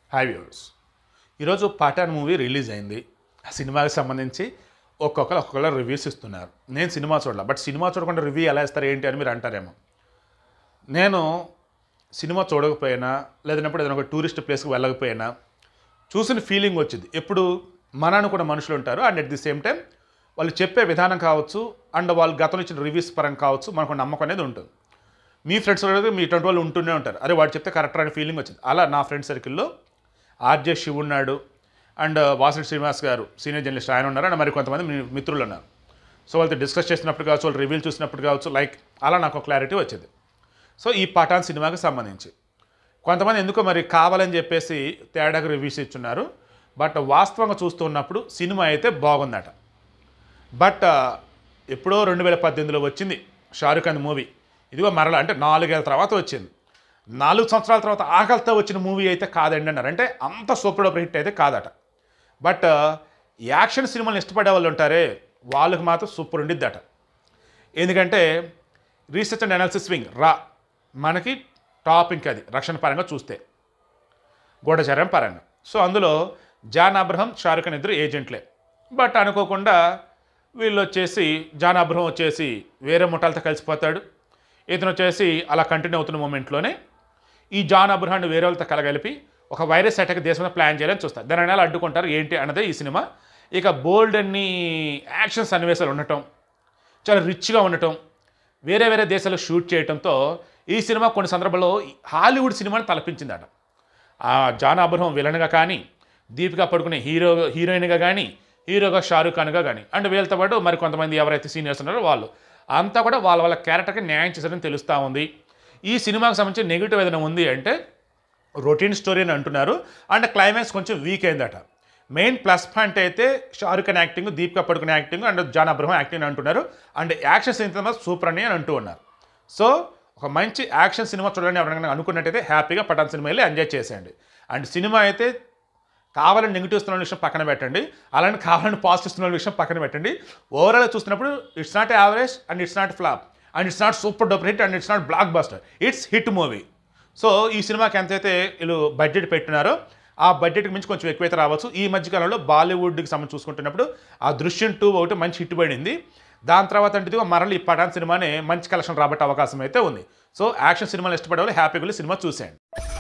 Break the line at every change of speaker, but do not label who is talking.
hi viewers ఈరోజు Pathan movie release అయింది ఆ సినిమాకి సంబంధించి ఒక్కొక్కరు ఒక్కొక్కరు రివ్యూస్ ఇస్తున్నారు నేను సినిమా చూడాలి బట్ సినిమా చూడకుండా రివ్యూ ఎలా ఇస్తారు ఏంటి అని మీరు అంటారేమో నేను సినిమా చూడకపోయినా లేదన్నప్పుడు ఏదైనా ఒక టూరిస్ట్ ప్లేస్కి వెళ్ళకపోయినా చూసిన ఫీలింగ్ వచ్చింది ఎప్పుడు మన అనుకున్న మనుషులు ఉంటారు and at the same time వాళ్ళు చెప్పే విధానం కావచ్చు అండ్ వాళ్ళు గతంలో ఇచ్చిన రివ్యూస్ పరంగా కావచ్చు మనకు నమ్మకం అనేది ఉంటుంది మీ ఫ్రెండ్స్ కూడా మీ ఇటువంటి వాళ్ళు ఉంటూనే ఉంటారు అరే వాడు చెప్తే కరెక్ట్ అనే ఫీలింగ్ వచ్చింది అలా నా ఫ్రెండ్ సర్కిల్లో ఆర్జే శివ్ ఉన్నాడు అండ్ వాసుడి శ్రీనివాస్ గారు సీనియర్ జర్నలిస్ట్ ఆయన ఉన్నారు అండ్ మరి కొంతమంది మీ మిత్రులు ఉన్నారు సో వాళ్ళతో డిస్కస్ చేసినప్పుడు కావచ్చు వాళ్ళు రివ్యూలు చూసినప్పుడు కావచ్చు లైక్ అలా నాకు ఒక క్లారిటీ వచ్చింది సో ఈ పఠాన్ సినిమాకి సంబంధించి కొంతమంది ఎందుకో మరి కావాలని చెప్పేసి తేడాకు రివ్యూస్ ఇచ్చున్నారు బట్ వాస్తవంగా చూస్తూ ఉన్నప్పుడు సినిమా అయితే బాగుందట బట్ ఆ, ఎప్పుడో రెండు వేల పద్దెనిమిదిలో వచ్చింది షారుఖ్ ఖాన్ మూవీ ఇదిగో మరల అంటే నాలుగేళ్ల తర్వాత వచ్చింది నాలుగు సంవత్సరాల తర్వాత ఆకలితో వచ్చిన మూవీ అయితే కాదండి అన్నారు అంటే అంత సూపర్ డూపర్ హిట్ అయితే కాదట బట్ ఆ, యాక్షన్ సినిమాలు ఇష్టపడే వాళ్ళు ఉంటారే వాళ్ళకి మాత్రం సూపర్ ఉండిద్దట ఎందుకంటే రీసెర్చ్ అండ్ అనాలిసిస్ వింగ్ రా మనకి టాప్ ఇంకా అది రక్షణ పరంగా చూస్తే గూఢచర్యం పరంగా సో అందులో జాన్ అబ్రహం షారుఖ్ ఖాన్ ఇద్దరు ఏజెంట్లే బట్ అనుకోకుండా వీళ్ళు వచ్చేసి జాన్ అబ్రహం వచ్చేసి వేరే ముఠాలతో కలిసిపోతాడు ఇతను వచ్చేసి అలా కంటిన్యూ అవుతున్న మూమెంట్లోనే ఈ జాన్ అబ్రహాన్ని వేరే వాళ్ళతో కలగలిపి ఒక వైరస్ అటాక్ దేశంలో ప్లాన్ చేయాలని చూస్తారు దాని ఎలా అడ్డుకుంటారు ఏంటి అన్నదే ఈ సినిమా ఇక బోల్డ్ అన్ని యాక్షన్ సన్నివేశాలు ఉండటం చాలా రిచ్గా ఉండటం వేరే వేరే దేశాల్లో షూట్ చేయడంతో ఈ సినిమా కొన్ని సందర్భాల్లో హాలీవుడ్ సినిమాని తలపించిందట ఆ జాన్ అబ్రహం విలన్గా కానీ దీపికా పడుకునే హీరో హీరోయిన్గా కానీ హీరోగా షారూఖ్ ఖాన్గా కానీ అండ్ వీళ్ళతో పాటు మరి కొంతమంది ఎవరైతే సీనియర్స్ ఉన్నారో వాళ్ళు అంతా కూడా వాళ్ళ వాళ్ళ క్యారెక్టర్కి న్యాయం చేశారని తెలుస్తూ ఉంది ఈ సినిమాకి సంబంధించి నెగిటివ్ ఏదైనా ఉంది అంటే రొటీన్ స్టోరీ అని అంటున్నారు అండ్ క్లైమాక్స్ కొంచెం వీక్ అయిందట మెయిన్ ప్లస్ పాయింట్ అయితే Shahrukh Khan acting Deepika Padukone acting and John Abraham acting అంటున్నారు అండ్ యాక్షన్ సినిమా సూపర్ అని అని అంటూ ఉన్నారు సో ఒక మంచి యాక్షన్ సినిమా చూడాలని ఎవరైనా అనుకున్నట్టయితే హ్యాపీగా పఠాన్ సినిమా వెళ్ళి ఎంజాయ్ చేసేయండి అండ్ సినిమా అయితే కావాలని నెగిటివ్ ఇస్తున్న విషయం పక్కన పెట్టండి అలానే కావాలని పాజిటివ్ ఇస్తున్న విషయం పక్కన పెట్టండి ఓవరాల్ చూస్తున్నప్పుడు it's not average and it's not flop and it's not super duper hit and it's not blockbuster it's hit movie so ఈ సినిమాకి ఎంతైతే వీళ్ళు బడ్జెట్ పెట్టినారో ఆ బడ్జెట్కి మించి కొంచెం ఎక్కువైతే రావచ్చు ఈ మధ్యకాలంలో బాలీవుడ్కి సంబంధించి చూసుకుంటున్నప్పుడు ఆ దృశ్యం టూ ఒకటి మంచి హిట్ పడింది దాని తర్వాత అంటే ఇదిగో మరలి ఈ పఠాన్ సినిమానే మంచి కలెక్షన్ రాబట్టే అవకాశం అయితే ఉంది సో యాక్షన్ సినిమాలు ఇష్టపడే వాళ్ళు హ్యాపీగా వెళ్ళి సినిమా చూసేయండి